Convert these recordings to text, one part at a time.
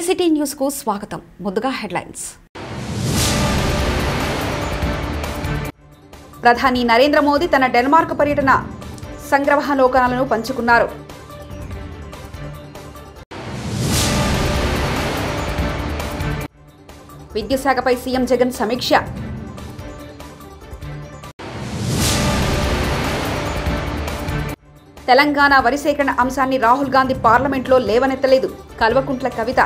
TCT news కు స్వాగతం ముందుగా హెడ్లైన్స్ ప్రధాని నరేంద్ర మోదీ తన డెన్మార్క్ పర్యటన సంగ్రహాలోకనాలను పంచుకున్నారు విద్యుత్ శాఖపై సీఎం జగన్ సమీక్ష తెలంగాణ వరి సేకరణ అంశాన్ని రాహుల్ గాంధీ పార్లమెంట్లో లేవనెత్తలేదు కల్వకుంట్ల కవిత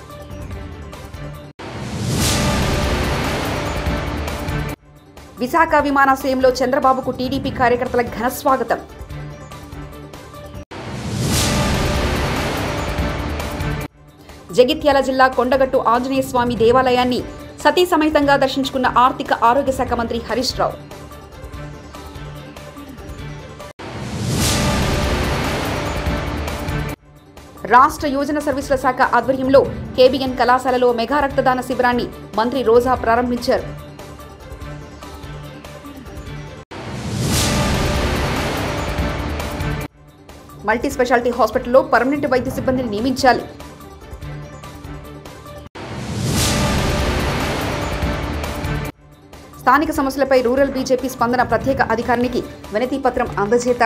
విశాఖ విమానాశ్రయంలో చంద్రబాబుకు టీడీపీ కార్యకర్తల ఘన స్వాగతం జగిత్యాల జిల్లా కొండగట్టు ఆంజనేయ స్వామి దేవాలయాన్ని సతీ సమేతంగా దర్శించుకున్న ఆర్థిక ఆరోగ్య శాఖ మంత్రి హరీష్ రావు రాష్ట్ర యోజన సర్వీసుల శాఖ ఆధ్వర్యంలో కేబిఎన్ కళాశాలలో మెగా రక్తదాన శిబిరాన్ని మంత్రి రోజా ప్రారంభించారు మల్టీ స్పెషాలిటీ హాస్పిటల్లో పర్మనెంట్ వైద్య సిబ్బందిని నియమించాలి స్థానిక సమస్యలపై రూరల్ బీజేపీ స్పందన ప్రత్యేక అధికారికి వినతి పత్రం అందజేత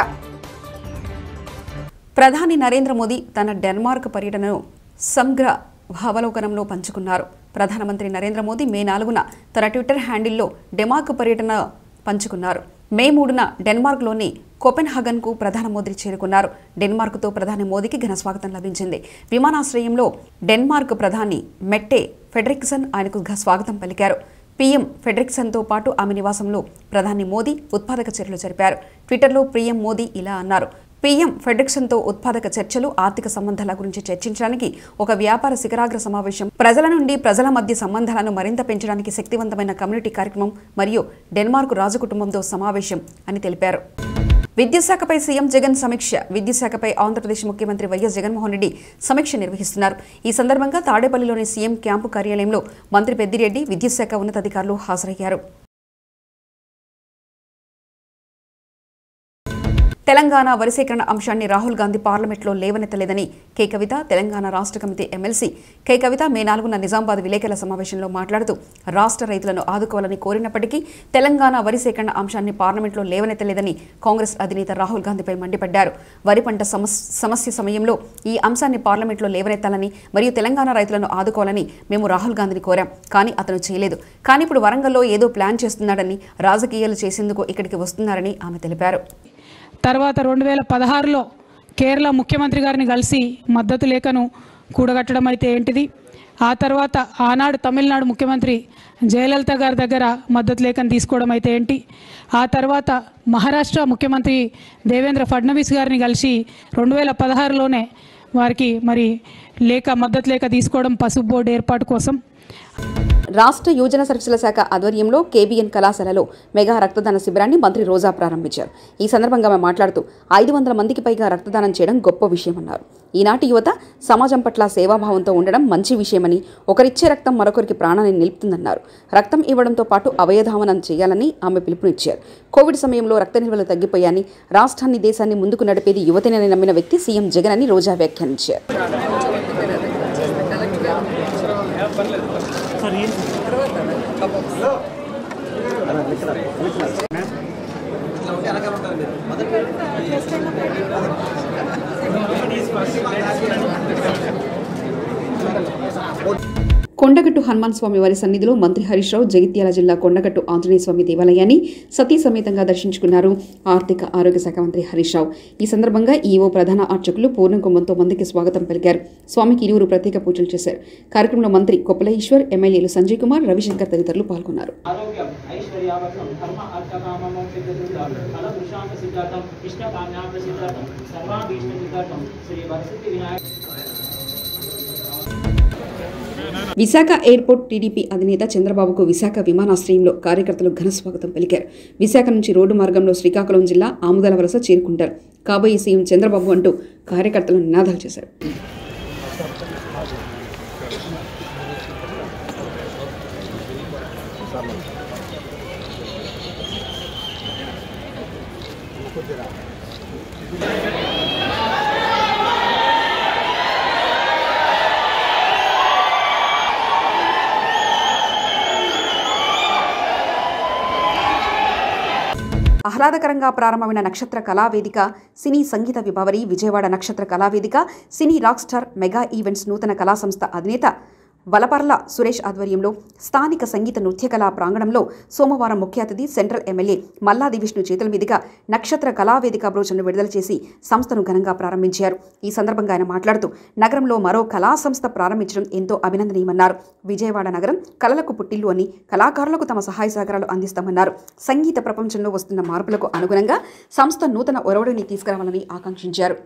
ప్రధాని నరేంద్ర మోదీ తన డెన్మార్క్ పర్యటనను సమగ్ర భావలోకనంలో పంచుకున్నారు ప్రధానమంత్రి నరేంద్ర మోదీ మే నాలుగున తన ట్విట్టర్ హ్యాండిల్లో డెమార్క్ పర్యటన పంచుకున్నారు మే మూడున డెన్మార్క్లోని కోపెన్హాగన్కు ప్రధాని మోదీ చేరుకున్నారు డెన్మార్క్తో ప్రధాని మోదీకి ఘన స్వాగతం లభించింది విమానాశ్రయంలో డెన్మార్క్ ప్రధాని మెట్టే ఫెడరిక్సన్ ఆయనకు ఘ స్వాగతం పలికారు పీఎం ఫెడరిక్సన్తో పాటు ఆమె నివాసంలో ప్రధాని మోదీ ఉత్పాదక చర్యలు జరిపారు ట్విట్టర్లో పీఎం మోదీ ఇలా అన్నారు పీఎం ఫెడరిక్సన్తో ఉత్పాదక చర్చలు ఆర్థిక సంబంధాల గురించి చర్చించడానికి ఒక వ్యాపార శిఖరాగ్ర సమావేశం ప్రజల నుండి ప్రజల మధ్య సంబంధాలను మరింత పెంచడానికి శక్తివంతమైన కమ్యూనిటీ కార్యక్రమం మరియు డెన్మార్క్ రాజకుటుంబంతో సమావేశం అని తెలిపారు విద్యుత్ శాఖపై సీఎం జగన్ సమీక్ష విద్యుత్ శాఖపై ఆంధ్రప్రదేశ్ ముఖ్యమంత్రి వైఎస్ జగన్మోహన్ రెడ్డి సమీక్ష నిర్వహిస్తున్నారు ఈ సందర్భంగా తాడేపల్లిలోని సీఎం క్యాంపు కార్యాలయంలో మంత్రి పెద్దిరెడ్డి విద్యుత్ శాఖ ఉన్నతాధికారులు హాజరయ్యారు తెలంగాణ వరి సేకరణ అంశాన్ని రాహుల్ గాంధీ పార్లమెంట్లో లేవనెత్తలేదని కే కవిత తెలంగాణ రాష్ట్ర కమిటీ ఎమ్మెల్సీ కే కవిత మే నాలుగున నిజామాబాద్ విలేకరుల సమావేశంలో మాట్లాడుతూ రాష్ట్ర రైతులను ఆదుకోవాలని కోరినప్పటికీ తెలంగాణ వరి సేకరణ అంశాన్ని పార్లమెంట్లో లేవనెత్తలేదని కాంగ్రెస్ అధినేత రాహుల్ గాంధీపై మండిపడ్డారు వరి పంట సమస్- సమస్య సమయంలో ఈ అంశాన్ని పార్లమెంట్లో లేవనెత్తాలని మరియు తెలంగాణ రైతులను ఆదుకోవాలని మేము రాహుల్ గాంధీని కోరాం కానీ అతను చేయలేదు కానీ ఇప్పుడు వరంగల్లో ఏదో ప్లాన్ చేస్తున్నాడని రాజకీయాలు చేసేందుకు ఇక్కడికి వస్తున్నారని ఆమె తెలిపారు తర్వాత రెండు వేల పదహారులో కేరళ ముఖ్యమంత్రి గారిని కలిసి మద్దతు లేఖను కూడగట్టడం అయితే ఏంటిది ఆ తర్వాత ఆనాడు తమిళనాడు ముఖ్యమంత్రి జయలలిత గారి దగ్గర మద్దతు లేఖను తీసుకోవడం అయితే ఏంటి ఆ తర్వాత మహారాష్ట్ర ముఖ్యమంత్రి దేవేంద్ర ఫడ్నవీస్ గారిని కలిసి రెండు వేల పదహారులోనే వారికి మరి లేఖ మద్దతు లేఖ తీసుకోవడం పసుపు బోర్డు ఏర్పాటు కోసం రాష్ట్ర యోజన సర్వీసుల శాఖ ఆధ్వర్యంలో కేబీఎన్ కళాశాలలో మెగా రక్తదాన శిబిరాన్ని మంత్రి రోజా ప్రారంభించారు ఈ సందర్భంగా ఆమె మాట్లాడుతూ ఐదు వందల మందికి పైగా రక్తదానం చేయడం గొప్ప విషయమన్నారు ఈనాటి యువత సమాజం పట్ల సేవాభావంతో ఉండడం మంచి విషయమని ఒకరిచ్చే రక్తం మరొకరికి ప్రాణాన్ని నిలుపుతుందన్నారు రక్తం ఇవ్వడంతో పాటు అవయధావనం చేయాలని ఆమె పిలుపునిచ్చారు కోవిడ్ సమయంలో రక్త నిల్వలు తగ్గిపోయాయని రాష్ట్రాన్ని దేశాన్ని ముందుకు నడిపేది యువతేనని నమ్మిన వ్యక్తి సీఎం జగన్ అని రోజా వ్యాఖ్యానించారు కొండగట్టు హనుమాన్ స్వామి వారి సన్నిధిలో మంత్రి హరీష్ రావు జగిత్యాల జిల్లా కొండగట్టు ఆంజనేయ స్వామి దేవాలయాన్ని సతీ సమేతంగా దర్శించుకున్నారు ఆర్థిక ఆరోగ్య శాఖ మంత్రి హరీష్ రావు ఈ సందర్భంగా ఈవో ప్రధాన అర్చకులు పూర్ణ కుంభంతో మందికి స్వాగతం పలికారు స్వామికి ఇరువురు ప్రత్యేక పూజలు చేశారు కార్యక్రమంలో మంత్రి కొప్పల ఈశ్వర్ ఎమ్మెల్యేలు సంజయ్ కుమార్ రవిశంకర్ తదితరులు పాల్గొన్నారు ఆరోగ్యం ఐశ్వర్యావర్తం ధర్మ అర్థకామం సిద్ధం ఫలదృశాంత సిద్ధార్థం ఇష్టకామ్యాం సిద్ధార్థం సర్వాభీష్ట సిద్ధార్థం శ్రీ వరసిద్ధి వినాయక విశాఖ ఎయిర్పోర్ట్ టీడీపీ అధినేత చంద్రబాబుకు విశాఖ విమానాశ్రయంలో కార్యకర్తలు ఘన స్వాగతం పలికారు విశాఖ నుంచి రోడ్డు మార్గంలో శ్రీకాకుళం జిల్లా ఆముదాల వలస చేరుకుంటారు కాబోయే సీఎం చంద్రబాబు అంటూ కార్యకర్తలు నినాదాలు చేశారు ¡Viva ఆహ్లాదకరంగా ప్రారంభమైన నక్షత్ర కళావేదిక సినీ సంగీత విభావరి Vijayawada Nakshatra Kalavedika cine rock star mega events నూతన కళా సంస్థ అధినేత వలపర్ల సురేష్ ఆధ్వర్యంలో స్థానిక సంగీత నృత్య కళా ప్రాంగణంలో సోమవారం ముఖ్య అతిథి సెంట్రల్ ఎమ్మెల్యే మల్లాది విష్ణు చేతుల మీదుగా నక్షత్ర కళావేదిక బ్రోచర్ను విడుదల చేసి సంస్థను ఘనంగా ప్రారంభించారు ఈ సందర్భంగా ఆయన మాట్లాడుతూ నగరంలో మరో కళా సంస్థ ప్రారంభించడం ఎంతో అభినందనీయమన్నారు విజయవాడ నగరం కళలకు పుట్టిల్లు అని కళాకారులకు తమ సహాయ సహకారాలు అందిస్తామన్నారు సంగీత ప్రపంచంలో వస్తున్న మార్పులకు అనుగుణంగా సంస్థ నూతన ఒరవడిని తీసుకురావాలని ఆకాంక్షించారు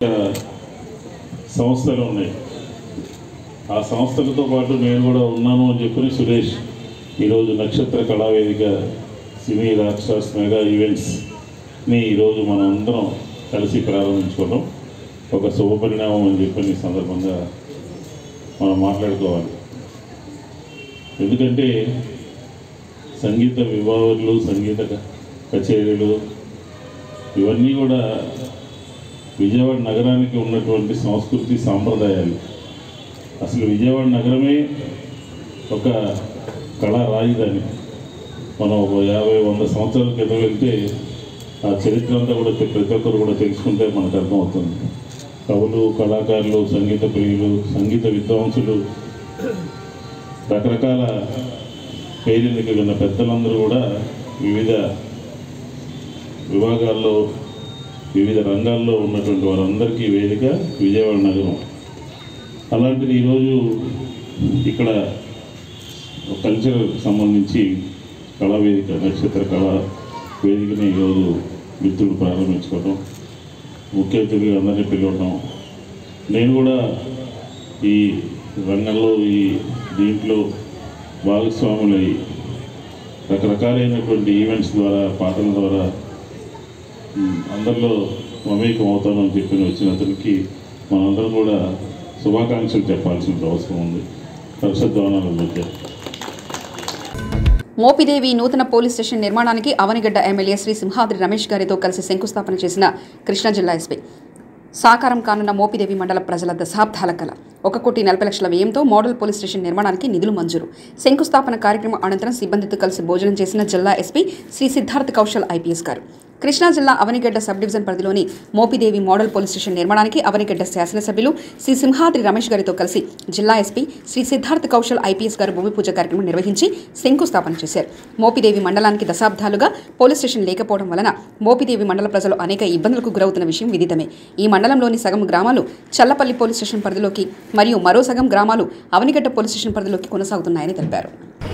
సంస్థలు ఉన్నాయి ఆ సంస్థలతో పాటు నేను కూడా ఉన్నాను అని చెప్పి సురేష్ ఈరోజు Nakshatra Kalavedika cine rock stars mega ఈవెంట్స్ని ఈరోజు మనం అందరం కలిసి ప్రారంభించుకోవడం ఒక శుభపరిణామం అని చెప్పి ఈ సందర్భంగా మనం మాట్లాడుకోవాలి ఎందుకంటే సంగీత విభావాలు సంగీత క- కచేరీలు ఇవన్నీ కూడా విజయవాడ నగరానికి ఉన్నటువంటి సంస్కృతి సాంప్రదాయాలు అసలు విజయవాడ నగరమే ఒక కళా రాజధాని మనం ఒక యాభై వంద సంవత్సరాల క్రితం వెళ్తే ఆ చరిత్ర అంతా కూడా తె- ప్రతి ఒక్కరు కూడా తెలుసుకుంటే మనకు అర్థమవుతుంది కవులు కళాకారులు సంగీత ప్రియులు సంగీత విద్వాంసులు రకరకాల పేర్లకి ఉన్న పెద్దలందరూ కూడా వివిధ విభాగాల్లో వివిధ రంగాల్లో ఉన్నటువంటి వారందరికీ వేదిక విజయవాడ నగరం అలాంటిది ఈరోజు ఇక్కడ కల్చర్ సంబంధించి కళావేదిక నక్షత్ర కళా వేదికని ఈరోజు మిత్రుడు ప్రారంభించుకోవడం ముఖ్య అతిథులు అందరినీ పిలవడం నేను కూడా ఈ రంగంలో ఈ దీంట్లో భాగస్వాములై రకరకాలైనటువంటి ఈవెంట్స్ ద్వారా పాటల ద్వారా ఉమ్, అందరిలో మమేకం అవుతామని చెప్పి వచ్చిన అతనికి మనందరం కూడా శుభాకాంక్షలు చెప్పాల్సిన అవసరం ఉంది హర్షధ్వానాల మధ్య మోపిదేవి నూతన పోలీస్ స్టేషన్ నిర్మాణానికి అవనిగడ్డ ఎమ్మెల్యే శ్రీ సింహాద్రి రమేష్ గారితో కలిసి శంకుస్థాపన చేసిన కృష్ణా జిల్లా ఎస్పీ సాకారం కానున్న మోపిదేవి మండల ప్రజల దశాబ్దాల కల ఒక కోటి నలభై లక్షల వ్యయంతో మోడల్ పోలీస్ స్టేషన్ నిర్మాణానికి నిధులు మంజూరు శంకుస్థాపన కార్యక్రమం అనంతరం సిబ్బందితో కలిసి భోజనం చేసిన జిల్లా ఎస్పీ శ్రీ సిద్ధార్థ్ కౌశల్ ఐపీఎస్ గారు కృష్ణా జిల్లా అవనిగడ్డ సబ్ డివిజన్ పరిధిలోని మోపిదేవి మోడల్ పోలీస్ స్టేషన్ నిర్మాణానికి అవనిగడ్డ శాసనసభ్యులు శ్రీ సింహాద్రి రమేష్ గారితో కలిసి జిల్లా ఎస్పీ శ్రీ సిద్ధార్థ్ కౌశల్ ఐపీఎస్ గారు భూమి పూజ కార్యక్రమం నిర్వహించి శంకుస్థాపన చేశారు మోపిదేవి మండలానికి దశాబ్దాలుగా పోలీస్ స్టేషన్ లేకపోవడం వలన మోపిదేవి మండల ప్రజలు అనేక ఇబ్బందులకు గురవుతున్న విషయం విదితమే ఈ మండలంలోని సగం గ్రామాలు చల్లపల్లి పోలీస్ స్టేషన్ పరిధిలోకి మరియు మరో సగం గ్రామాలు అవనిగడ్డ పోలీస్ స్టేషన్ పరిధిలోకి కొనసాగుతున్నాయని తెలిపారు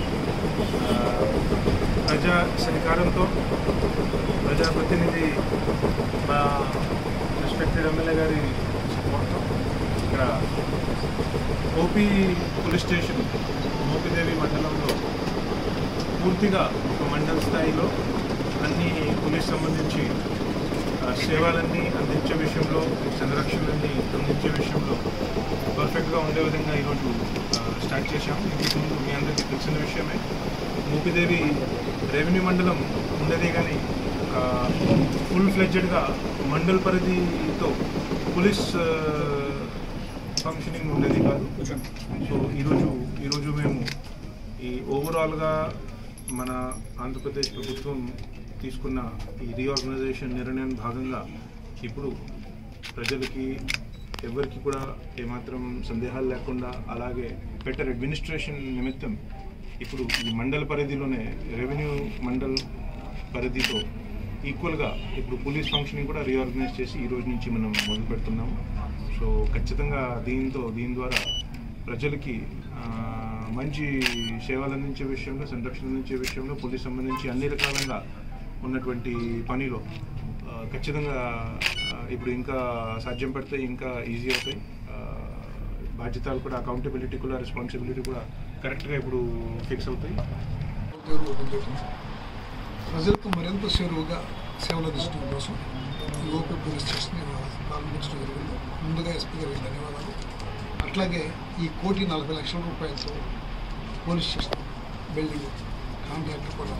ప్రజా సహకారంతో ప్రజాప్రతినిధి మా రెస్పెక్టెడ్ ఎమ్మెల్యే గారి సపోర్ట్తో ఇక్కడ ఓపీ పోలీస్ స్టేషన్ మోపిదేవి మండలంలో పూర్తిగా ఒక మండల స్థాయిలో అన్ని పోలీస్ సంబంధించి ఆ, సేవలన్నీ అందించే విషయంలో సంరక్షణలన్నీ అందించే విషయంలో పర్ఫెక్ట్గా ఉండే విధంగా ఈరోజు ఆ, స్టార్ట్ చేశాం ఇంతకు ముందు మీ అందరికీ తెలిసిన విషయమే మూపిదేవి రెవెన్యూ మండలం ఉండేదే కానీ ఫుల్ ఫ్లెడ్జెడ్గా మండల్ పరిధితో పోలీస్ ఫంక్షనింగ్ ఉండేది కాదు సో ఈరోజు ఈరోజు మేము ఈ ఓవరాల్గా మన ఆంధ్రప్రదేశ్ ప్రభుత్వం తీసుకున్న ఈ రీఆర్గనైజేషన్ నిర్ణయం భాగంగా ఇప్పుడు ప్రజలకి ఎవరికి కూడా ఏమాత్రం సందేహాలు లేకుండా అలాగే బెటర్ అడ్మినిస్ట్రేషన్ నిమిత్తం ఇప్పుడు ఈ మండల పరిధిలోనే రెవెన్యూ మండల్ పరిధితో ఈక్వల్గా ఇప్పుడు పోలీస్ ఫంక్షనింగ్ కూడా రీఆర్గనైజ్ చేసి ఈ రోజు నుంచి మనం మొదలు పెడుతున్నాము సో ఖచ్చితంగా దీంతో దీని ద్వారా ప్రజలకి ఆ, మంచి సేవలు అందించే విషయంలో సంరక్షణ అందించే విషయంలో పోలీస్ సంబంధించి అన్ని రకాలుగా ఉన్నటువంటి పనిలో ఆ, ఖచ్చితంగా ఆ, ఇప్పుడు ఇంకా సాధ్యం పడితే ఇంకా ఈజీ అవుతాయి ఆ, బాధ్యతలు కూడా అకౌంటబిలిటీ కూడా రెస్పాన్సిబిలిటీ కూడా కరెక్ట్గా ఇప్పుడు ఫిక్స్ అవుతాయి ఉద్యోగం ఓపెన్ చేయడం ప్రజలకు మరింత చేరువుగా సేవలు అందించడం కోసం ఈ ఓపీ పోలీస్ స్టేషన్ ప్రారంభించడం జరిగింది ముందుగా ఎస్పీ గారికి ధన్యవాదాలు అట్లాగే ఈ కోటి నలభై లక్షల రూపాయలతో పోలీస్ స్టేషన్ బిల్డింగ్ కాంట్రాక్ట్ కూడా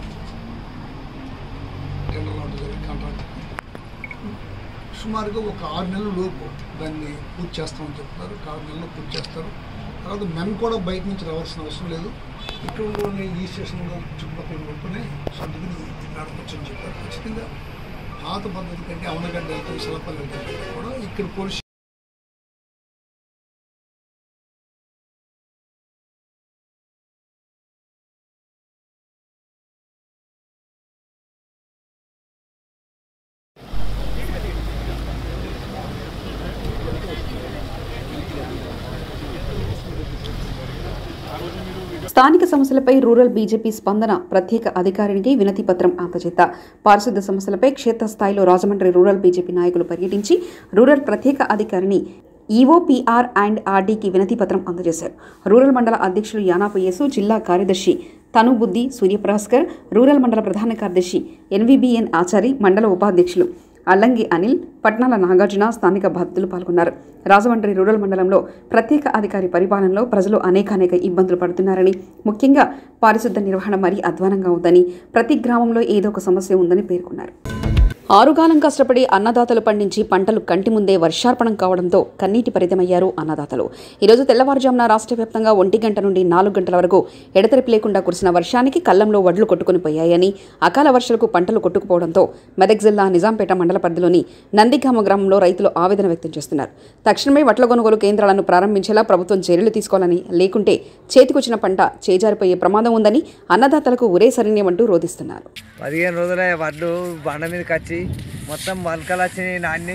టెండర్ రావడం జరిగింది కాంట్రాక్ట్ సుమారుగా ఒక ఆరు నెలల లోపు దాన్ని పూర్తి చేస్తామని చెప్తున్నారు ఒక ఆరు నెలల్లో పూర్తి చేస్తారు తర్వాత మెన్ కూడా బయట నుంచి రావాల్సిన అవసరం లేదు ఇక్కడ ఈ స్టేషన్లో చుట్టుపక్కల కొనుక్కుని సొంతకి నడపచ్చని చెప్పారు ఖచ్చితంగా పాత పద్ధతి కంటే అవనగడ్డ వెళ్తే శిలపల్లి వెళ్తే కూడా ఇక్కడ పోలీస్ స్థానిక సమస్యలపై రూరల్ బీజేపీ స్పందన ప్రత్యేక అధికారికి వినతి పత్రం అందజేత పారిశుద్ధ సమస్యలపై క్షేత్రస్థాయిలో రాజమండ్రి రూరల్ బీజేపీ నాయకులు పర్యటించి రూరల్ ప్రత్యేక అధికారిని ఈఓపీఆర్ అండ్ ఆర్డీకి వినతి పత్రం అందజేశారు రూరల్ మండల అధ్యక్షులు యానాపు యేసు జిల్లా కార్యదర్శి తనుబుద్ది సూర్యప్రాస్కర్ రూరల్ మండల ప్రధాన కార్యదర్శి ఎన్వీబీఎన్ ఆచారి మండల ఉపాధ్యక్షులు అల్లంగి అనిల్ పట్నాల నాగార్జున స్థానిక బాధితులు పాల్గొన్నారు రాజమండ్రి రూరల్ మండలంలో ప్రత్యేక అధికారి పరిపాలనలో ప్రజలు అనేకానేక ఇబ్బందులు పడుతున్నారని ముఖ్యంగా పారిశుద్ధ నిర్వహణ మరీ అధ్వానంగా ఉందని ప్రతి గ్రామంలో ఏదో ఒక సమస్య ఉందని పేర్కొన్నారు ఆరుగాలం కష్టపడి అన్నదాతలు పండించి పంటలు కంటి ముందే వర్షార్పణం కావడంతో కన్నీటి పరితమయ్యారు అన్నదాతలు ఈరోజు తెల్లవారుజామున రాష్ట్ర వ్యాప్తంగా ఒంటి గంట నుండి నాలుగు గంటల వరకు ఎడతెరిపి లేకుండా కురిసిన వర్షానికి కళ్లంలో వడ్లు కొట్టుకుని పోయాయని అకాల వర్షాలకు పంటలు కొట్టుకుపోవడంతో మెదక్ జిల్లా నిజాంపేట మండల పరిధిలోని నందిగామ గ్రామంలో రైతులు ఆవేదన వ్యక్తం చేస్తున్నారు తక్షణమే వడ్ల కొనుగోలు కేంద్రాలను ప్రారంభించేలా ప్రభుత్వం చర్యలు తీసుకోవాలని లేకుంటే చేతికొచ్చిన పంట చేజారిపోయే ప్రమాదం ఉందని అన్నదాతలకు ఒరే సరణ్యమంటూ రోధిస్తున్నారు పదిహేను రోజులే వడ్లు బండ మీదకి వచ్చి మొత్తం మొలకలు వచ్చినాయి నాన్ని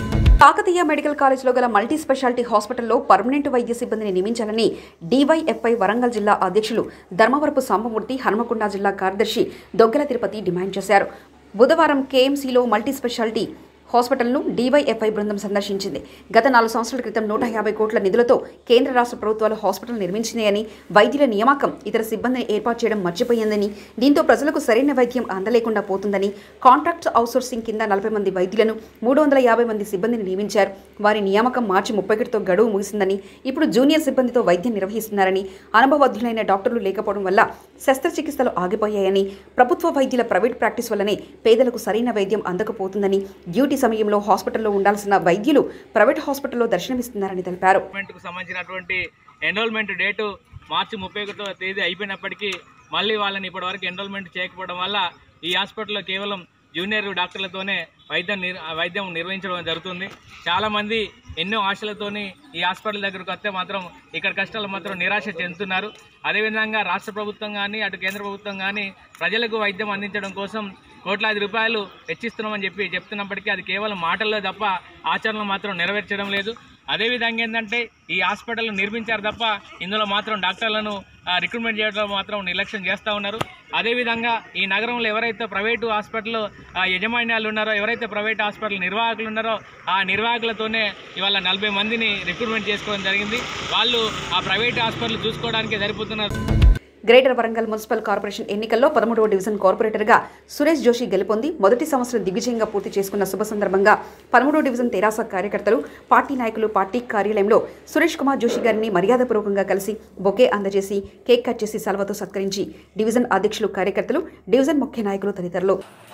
కాకతీయ మెడికల్ కాలేజ్లో గల మల్టీ స్పెషాలిటీ హాస్పిటల్లో పర్మనెంట్ వైద్య సిబ్బందిని నియమించాలని డీవైఎఫ్ఐ వరంగల్ జిల్లా అధ్యక్షులు ధర్మవరపు సాంబమూర్తి హనుమకొండ జిల్లా కార్యదర్శి దొగ్గల తిరుపతి డిమాండ్ చేశారు బుధవారం కేఎంసీలో మల్టీ స్పెషాలిటీ హాస్పిటల్ను డీవైఎఫ్ఐ బృందం సందర్శించింది గత నాలుగు సంవత్సరాల క్రితం నూట యాభై కోట్ల నిధులతో కేంద్ర రాష్ట్ర ప్రభుత్వాలు హాస్పిటల్ నిర్మించినాయని వైద్యుల నియామకం ఇతర సిబ్బందిని ఏర్పాటు చేయడం మర్చిపోయిందని దీంతో ప్రజలకు సరైన వైద్యం అందలేకుండా పోతుందని కాంట్రాక్ట్ అవుట్సోర్సింగ్ కింద నలభై మంది వైద్యులను మూడు వందల యాభై మంది సిబ్బందిని నియమించారు వారి నియామకం మార్చి ముప్పై ఒకటితో గడువు ముగిసిందని ఇప్పుడు జూనియర్ సిబ్బందితో వైద్యం నిర్వహిస్తున్నారని అనుభవజ్ఞులైన డాక్టర్లు లేకపోవడం వల్ల శస్త్రచికిత్సలు ఆగిపోయాయని ప్రభుత్వ వైద్యుల ప్రైవేట్ ప్రాక్టీస్ వల్లనే పేదలకు సరైన వైద్యం అందకపోతుందని డ్యూటీ సమయంలో హాస్పిటల్లో ఉండాల్సిన వైద్యులు ప్రైవేట్ హాస్పిటల్లో దర్శనమిస్తున్నారని తెలిపారు కు సంబంధించినటువంటి ఎన్రోల్మెంట్ డేటు మార్చి ముప్పై ఒకటో తేదీ అయిపోయినప్పటికీ మళ్ళీ వాళ్ళని ఇప్పటివరకు ఎన్రోల్మెంట్ చేయకపోవడం వల్ల ఈ హాస్పిటల్లో కేవలం జూనియర్ డాక్టర్లతోనే వైద్యం నిర్ వైద్యం నిర్వహించడం జరుగుతుంది చాలామంది ఎన్నో ఆశలతోని ఈ హాస్పిటల్ దగ్గరకు వస్తే మాత్రం ఇక్కడ కష్టాలు మాత్రం నిరాశ చెందుతున్నారు అదేవిధంగా రాష్ట్ర ప్రభుత్వం కానీ అటు కేంద్ర ప్రభుత్వం కానీ ప్రజలకు వైద్యం అందించడం కోసం కోట్లాది రూపాయలు వెచ్చిస్తున్నామని చెప్పి చెప్తున్నప్పటికీ అది కేవలం మాటల్లో తప్ప ఆచరణలో మాత్రం నెరవేర్చడం లేదు అదేవిధంగా ఏంటంటే ఈ హాస్పిటల్ నిర్మించారు తప్ప ఇందులో మాత్రం డాక్టర్లను ఆ, రిక్రూట్మెంట్ చేయడంలో మాత్రం నిర్లక్ష్యం చేస్తూ ఉన్నారు అదేవిధంగా ఈ నగరంలో ఎవరైతే ప్రైవేటు హాస్పిటల్ ఆ, యజమాన్యాలు ఉన్నారో ఎవరైతే ప్రైవేట్ హాస్పిటల్ నిర్వాహకులు ఉన్నారో ఆ నిర్వాహకులతోనే ఇవాళ నలభై మందిని రిక్రూట్మెంట్ చేసుకోవడం జరిగింది వాళ్ళు ఆ ప్రైవేట్ హాస్పిటల్ చూసుకోవడానికి సరిపోతున్నారు గ్రేటర్ వరంగల్ మున్సిపల్ కార్పొరేషన్ ఎన్నికల్లో పదమూడవ డివిజన్ కార్పొరేటర్గా సురేష్ జోషి గెలుపొంది మొదటి సంవత్సరం దిగ్విజయంగా పూర్తి చేసుకున్న శుభ సందర్భంగా పదమూడవ డివిజన్ తెరాస కార్యకర్తలు పార్టీ నాయకులు పార్టీ కార్యాలయంలో సురేష్ కుమార్ జోషి గారిని మర్యాదపూర్వకంగా కలిసి బొకే అందజేసి కేక్ కట్ చేసి సలవతో సత్కరించి డివిజన్ అధ్యక్షులు కార్యకర్తలు డివిజన్ ముఖ్య నాయకులు తదితరులు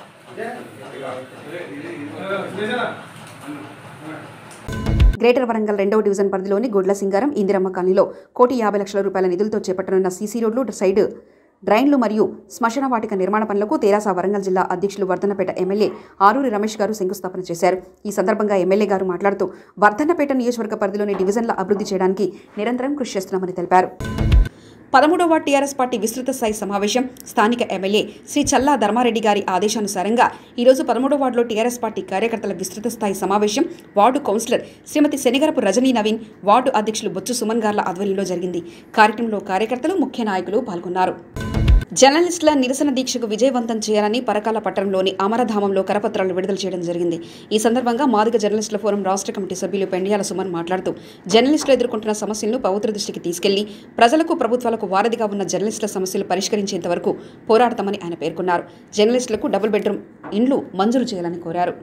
గ్రేటర్ వరంగల్ రెండవ డివిజన్ పరిధిలోని గొడ్ల సింగారం ఇందిరమ్మ కాలనీలో కోటి యాభై లక్షల రూపాయల నిధులతో చేపట్టనున్న సీసీ రోడ్లు సైడ్ డ్రైన్లు మరియు శ్మశాన వాటిక నిర్మాణ పనులకు తెరాస వరంగల్ జిల్లా అధ్యక్షులు వర్ధన్నపేట ఎమ్మెల్యే ఆరూరి రమేష్ గారు శంకుస్థాపన చేశారు ఈ సందర్భంగా ఎమ్మెల్యే గారు మాట్లాడుతూ వర్ధన్నపేట నియోజకవర్గ పరిధిలోని డివిజన్ల అభివృద్ధి చేయడానికి నిరంతరం కృషి చేస్తున్నామని తెలిపారు పదమూడవ టీఆర్ఎస్ పార్టీ విస్తృత స్థాయి సమావేశం స్థానిక ఎమ్మెల్యే శ్రీ చల్లా ధర్మారెడ్డి గారి ఆదేశానుసారంగా ఈరోజు పదమూడవ వార్డులో టీఆర్ఎస్ పార్టీ కార్యకర్తల విస్తృత స్థాయి సమావేశం ward councillor Shrimati Shanigarapu Rajani Naveen ward అధ్యక్షులు బొచ్చు సుమన్ గార్ల ఆధ్వర్యంలో జరిగింది కార్యక్రమంలో కార్యకర్తలు ముఖ్య నాయకులు పాల్గొన్నారు జర్నలిస్టుల నిరసన దీక్షకు విజయవంతం చేయాలని పరకాల పట్టణంలోని అమరధామంలో కరపత్రాలు విడుదల చేయడం జరిగింది ఈ సందర్భంగా మాదిగ జర్నలిస్టుల ఫోరం రాష్ట్ర కమిటీ సభ్యులు పెండియాల సుమన్ మాట్లాడుతూ జర్నలిస్టులు ఎదుర్కొంటున్న సమస్యలను ప్రభుత్వ దృష్టికి తీసుకెళ్లి ప్రజలకు ప్రభుత్వాలకు వారధిగా ఉన్న జర్నలిస్టుల సమస్యలు పరిష్కరించేంత వరకు పోరాడతామని ఆయన పేర్కొన్నారు జర్నలిస్టులకు డబుల్ బెడ్రూమ్ ఇండ్లు మంజూరు చేయాలని కోరారు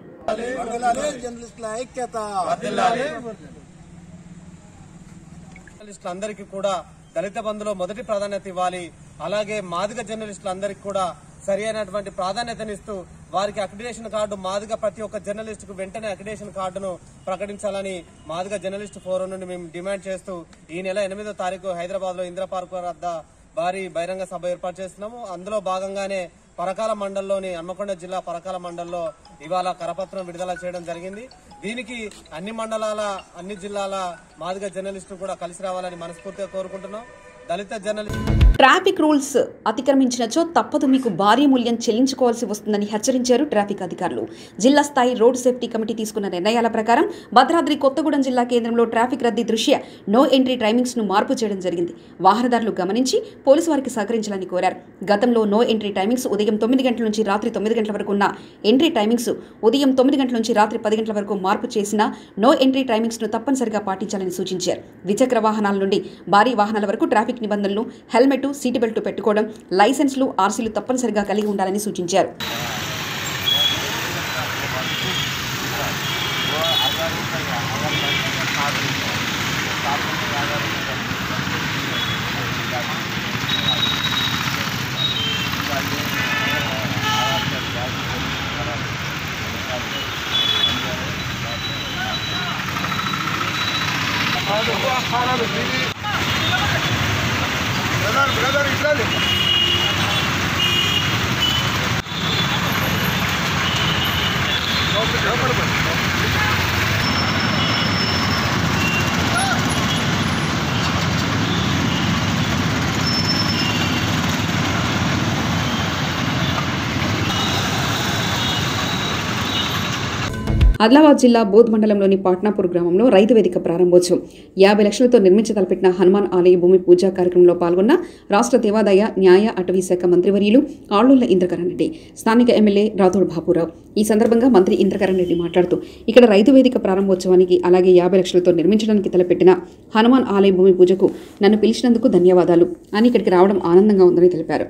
జర్నలిస్టులందరికీ కూడా దళిత బంధులో మొదటి ప్రాధాన్యత ఇవ్వాలి అలాగే మాదిగ జర్నలిస్టులందరికీ కూడా సరి అయినటువంటి ప్రాధాన్యతనిస్తూ వారికి అక్రిడేషన్ కార్డు మాదిగ ప్రతి ఒక్క జర్నలిస్ట్ కు వెంటనే అక్రిడేషన్ కార్డును ప్రకటించాలని మాదిగ జర్నలిస్ట్ ఫోరం నుండి మేము డిమాండ్ చేస్తూ ఈ నెల ఎనిమిదో తారీఖు హైదరాబాద్ లో ఇంద్ర పార్క్ వద్ద భారీ బహిరంగ సభ ఏర్పాటు చేస్తున్నాము అందులో భాగంగానే పరకాల మండలంలోని హన్మకొండ జిల్లా పరకాల మండలంలో ఇవాళ కరపత్రం విడుదల చేయడం జరిగింది దీనికి అన్ని మండలాల అన్ని జిల్లాల మాదిగ జర్నలిస్టు కూడా కలిసి రావాలని మనస్ఫూర్తిగా కోరుకుంటున్నాం దళిత జర్నలిస్ట్ ట్రాఫిక్ రూల్స్ అతిక్రమించినచో తప్పదు మీకు భారీ మూల్యం చెల్లించుకోవాల్సి వస్తుందని హెచ్చరించారు ట్రాఫిక్ అధికారులు జిల్లా స్థాయి రోడ్ సేఫ్టీ కమిటీ తీసుకున్న నిర్ణయాల ప్రకారం భద్రాద్రి కొత్తగూడెం జిల్లా కేంద్రంలో ట్రాఫిక్ రద్దీ దృష్ట్యా నో ఎంట్రీ టైమింగ్స్ ను మార్పు చేయడం జరిగింది వాహనదారులు గమనించి పోలీసు వారికి సహకరించాలని కోరారు గతంలో నో ఎంట్రీ టైమింగ్స్ ఉదయం తొమ్మిది గంటల నుంచి రాత్రి తొమ్మిది గంటల వరకు ఉన్న ఎంట్రీ టైమింగ్స్ ఉదయం తొమ్మిది గంటల నుంచి రాత్రి పది గంటల వరకు మార్పు చేసినా నో ఎంట్రీ టైమింగ్స్ ను తప్పనిసరిగా పాటించాలని సూచించారు ద్విచక్ర వాహనాల నుండి భారీ వాహనాల వరకు ట్రాఫిక్ నిబంధనలు హెల్మెట్ సీటు బెల్ట్ పెట్టుకోవడం లైసెన్స్లు ఆర్సీలు తప్పనిసరిగా కలిగి ఉండాలని సూచించారు ఆదిలాబాద్ జిల్లా బోధ్ మండలంలోని పాట్నాపూర్ గ్రామంలో రైతు వేదిక ప్రారంభోత్సవం యాభై లక్షలతో నిర్మించతలపెట్టిన హనుమాన్ ఆలయ భూమి పూజా కార్యక్రమంలో పాల్గొన్న రాష్ట్ర దేవాదాయ న్యాయ అటవీ శాఖ మంత్రివర్యులు ఆళ్లూళ్ల ఇంద్రకరణ్ రెడ్డి స్థానిక ఎమ్మెల్యే రాథోడ్ బాపురావు ఈ సందర్భంగా మంత్రి ఇంద్రకరణ్ రెడ్డి మాట్లాడుతూ ఇక్కడ రైతు వేదిక ప్రారంభోత్సవానికి అలాగే యాభై లక్షలతో నిర్మించడానికి తలపెట్టిన హనుమాన్ ఆలయ భూమి పూజకు నన్ను పిలిచినందుకు ధన్యవాదాలు అని ఇక్కడికి రావడం ఆనందంగా ఉందని తెలిపారు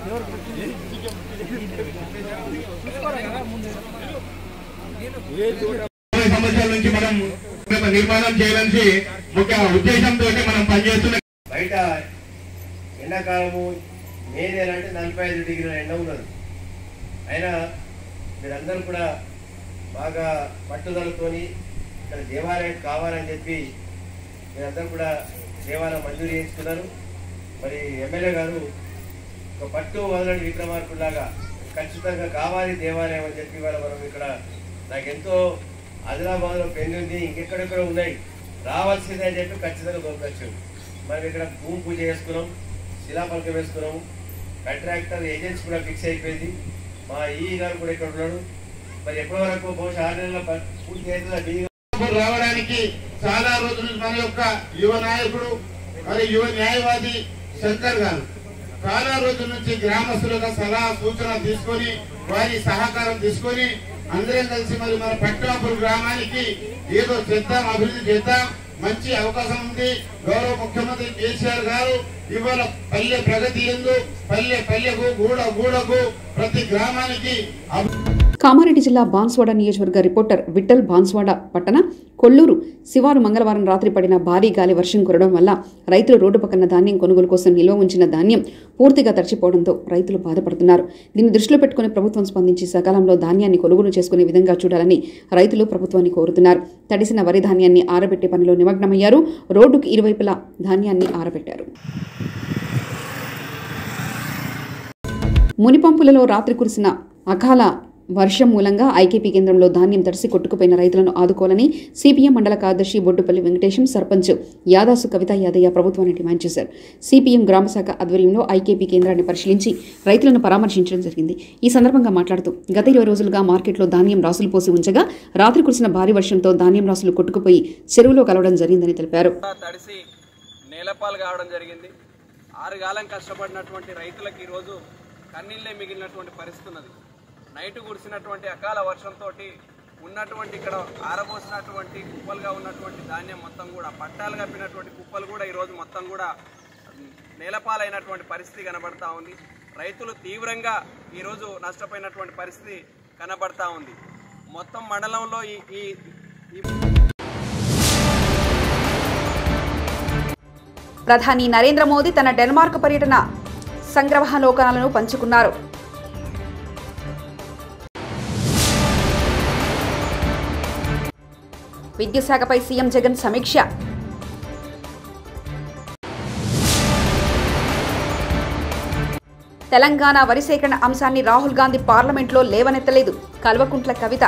ఇరవై సంవత్సరాల నుంచి మనం ఒక నిర్మాణం చేయాలని ముఖ్య ఉద్దేశంతో మనం పనిచేస్తున్నాం బయట ఎండాకాలము మే నెల అంటే నలభై ఐదు డిగ్రీల ఎండ ఉన్నది అయినా మీరందరూ కూడా బాగా పట్టుదలతోని ఇక్కడ దేవాలయం కావాలని చెప్పి మీరందరూ కూడా దేవాలయం మంజూరు చేయించుకున్నారు మరి ఎమ్మెల్యే గారు ఒక పట్టు వదలని విక్రమార్కులాగా ఖచ్చితంగా కావాలి దేవాలయం అని చెప్పి ఇవాళ మనం ఇక్కడ నాకు ఎంతో ఆదిలాబాద్లో పెళ్లి ఉంది ఇంకెక్కడెక్కడ ఉన్నాయి రావాల్సిందే అని చెప్పి ఖచ్చితంగా దొరకచ్చు మనం ఇక్కడ భూమి పూజ చేసుకున్నాం శిలాపలకం వేసుకున్నాము కాంట్రాక్టర్ ఏజెన్సీ కూడా ఫిక్స్ అయిపోయింది మా ఈ గారు కూడా ఇక్కడ ఉన్నాడు మరి ఎప్పటి వరకు బహుశా ఆరు నెలల ప- పూర్తి అవుతుందా డీ రావడానికి చాలా రోజుల నుంచి మన యొక్క యువ నాయకుడు మరి యువ న్యాయవాది శంకర్ గారు చాలా రోజుల నుంచి గ్రామస్తులుగా సలహా సూచన తీసుకొని వారి సహకారం తీసుకొని అందరం కలిసి మరి మన పట్టాపూర్ గ్రామానికి ఏదో చేద్దాం అభివృద్ధి చేద్దాం మంచి అవకాశం ఉంది గౌరవ ముఖ్యమంత్రి కేసీఆర్ గారు ఇవాళ పల్లె ప్రగతి ఎందు పల్లె పల్లెకు గూడ గూడకు ప్రతి గ్రామానికి అభివృద్ధి కామారెడ్డి జిల్లా బాన్స్వాడ నియోజకవర్గ రిపోర్టర్ విఠల్ బాన్స్వాడ పట్టణ కొల్లూరు శివారు మంగళవారం రాత్రి పడిన భారీ గాలి వర్షం కురవడం వల్ల రైతులు రోడ్డు పక్కన ధాన్యం కొనుగోలు కోసం నిల్వ ఉంచిన ధాన్యం పూర్తిగా తడిచిపోవడంతో రైతులు బాధపడుతున్నారు దీన్ని దృష్టిలో పెట్టుకుని ప్రభుత్వం స్పందించి సకాలంలో ధాన్యాన్ని కొనుగోలు చేసుకునే విధంగా చూడాలని రైతులు ప్రభుత్వాన్ని కోరుతున్నారు తడిసిన వరి ధాన్యాన్ని ఆరబెట్టే పనిలో నిమగ్నమయ్యారు రోడ్డుకు ఇరువైపులా ధాన్యాన్ని ఆరబెట్టారు మునిపంపులలో రాత్రి కురిసిన అకాల వర్షం మూలంగా ఐకేపీ కేంద్రంలో ధాన్యం తడిసి కొట్టుకుపోయిన రైతులను ఆదుకోవాలని సిపిఎం మండల కార్యదర్శి బొడ్డుపల్లి వెంకటేశం సర్పంచ్ యాదాసు కవిత యాదయ్య ప్రభుత్వాన్ని డిమాండ్ చేశారు సిపిఎం గ్రామశాఖ ఆధ్వర్యంలో ఐకేపీ కేంద్రాన్ని పరిశీలించి రైతులను పరామర్శించడం జరిగింది ఈ సందర్భంగా మాట్లాడుతూ గత ఇరవై రోజులుగా మార్కెట్లో ధాన్యం రాసులు పోసి ఉంచగా రాత్రి కురిసిన భారీ వర్షంతో ధాన్యం రాసులు కొట్టుకుపోయి చెరువులో కలవడం జరిగిందని తెలిపారు తడిసి నేలపాలు కావడం జరిగింది ఆరుగాలం కష్టపడినటువంటి రైతులకు ఈరోజు కన్నీళ్ళే మిగిలినటువంటి పరిస్థితి ఉన్నది నైట్ కురిసినటువంటి అకాల వర్షంతో ఉన్నటువంటి ఇక్కడ ఆరబోసినటువంటి కుప్పలుగా ఉన్నటువంటి ధాన్యం మొత్తం కూడా పట్టాలు కప్పినటువంటి కుప్పలు కూడా ఈరోజు మొత్తం కూడా నేలపాలైనటువంటి పరిస్థితి కనబడతా ఉంది రైతులు తీవ్రంగా ఈరోజు నష్టపోయినటువంటి పరిస్థితి కనబడతా ఉంది మొత్తం మండలంలో ఈ ఈ ఈ ప్రధాని నరేంద్ర మోదీ తన డెన్మార్క్ పర్యటన సంగ్రహాలోకనాలను పంచుకున్నారు విద్యుత్ శాఖపై సీఎం జగన్ సమీక్ష తెలంగాణ వరి సేకరణ అంశాన్ని రాహుల్ గాంధీ పార్లమెంట్లో లేవనెత్తలేదు కల్వకుంట్ల కవిత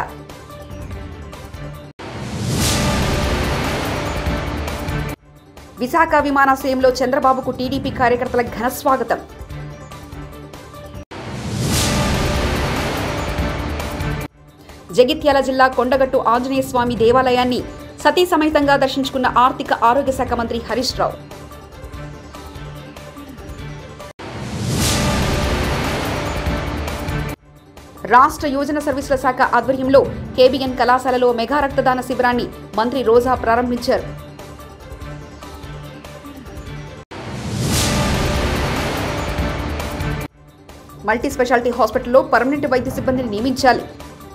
విశాఖ విమానాశ్రయంలో చంద్రబాబుకు టీడీపీ కార్యకర్తల ఘన స్వాగతం జగిత్యాల జిల్లా కొండగట్టు ఆంజనేయ స్వామి దేవాలయాన్ని సతీ సమేతంగా దర్శించుకున్న ఆర్థిక ఆరోగ్య శాఖ మంత్రి హరీష్ రావు రాష్ట్ర యువజన సర్వీసుల శాఖ ఆధ్వర్యంలో కేబిఎన్ కళాశాలలో మెగా రక్తదాన శిబిరాన్ని మంత్రి రోజా ప్రారంభించారు మల్టీ స్పెషాలిటీ హాస్పిటల్లో పర్మనెంట్ వైద్య సిబ్బందిని నియమించాలి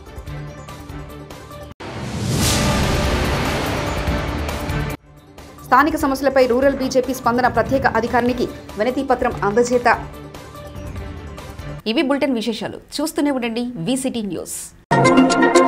స్థానిక సమస్యలపై రూరల్ బీజేపీ స్పందన ప్రత్యేక అధికారికి వినతి పత్రం అందజేత ఇవి బులెటిన్ విశేషాలు చూస్తూనే ఉండండి వీసిటీ న్యూస్